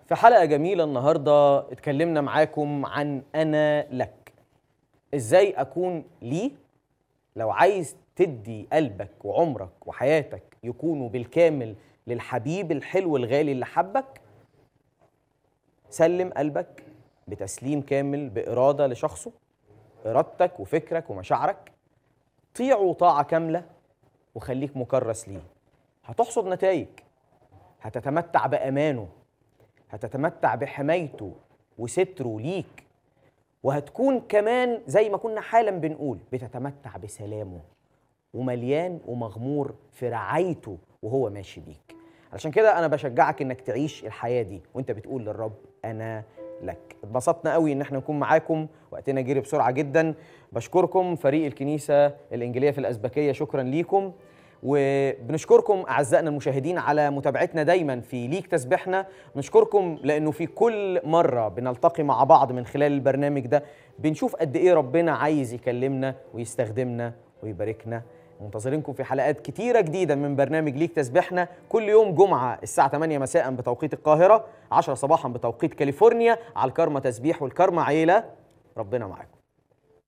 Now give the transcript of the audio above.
في حلقة جميلة النهاردة اتكلمنا معاكم عن أنا لك إزاي أكون لي لو عايز تدي قلبك وعمرك وحياتك يكونوا بالكامل للحبيب الحلو الغالي اللي حبك سلم قلبك بتسليم كامل بإرادة لشخصه إرادتك وفكرك ومشاعرك طيعه طاعة كاملة وخليك مكرس ليه هتحصد نتائج هتتمتع بأمانه هتتمتع بحمايته وستره ليك وهتكون كمان زي ما كنا حالا بنقول بتتمتع بسلامه ومليان ومغمور في رعايته وهو ماشي بيك علشان كده انا بشجعك انك تعيش الحياه دي وانت بتقول للرب انا لك اتبسطنا قوي ان احنا نكون معاكم وقتنا جري بسرعه جدا بشكركم فريق الكنيسه الانجيليه في الازبكيه شكرا ليكم وبنشكركم اعزائنا المشاهدين على متابعتنا دايما في ليك تسبيحنا بنشكركم لانه في كل مره بنلتقي مع بعض من خلال البرنامج ده بنشوف قد ايه ربنا عايز يكلمنا ويستخدمنا ويباركنا منتظرينكم في حلقات كتيرة جديدة من برنامج ليك تسبيحنا كل يوم جمعة الساعة 8 مساء بتوقيت القاهرة 10 صباحا بتوقيت كاليفورنيا على الكرمة تسبيح والكرمة عيلة ربنا معاكم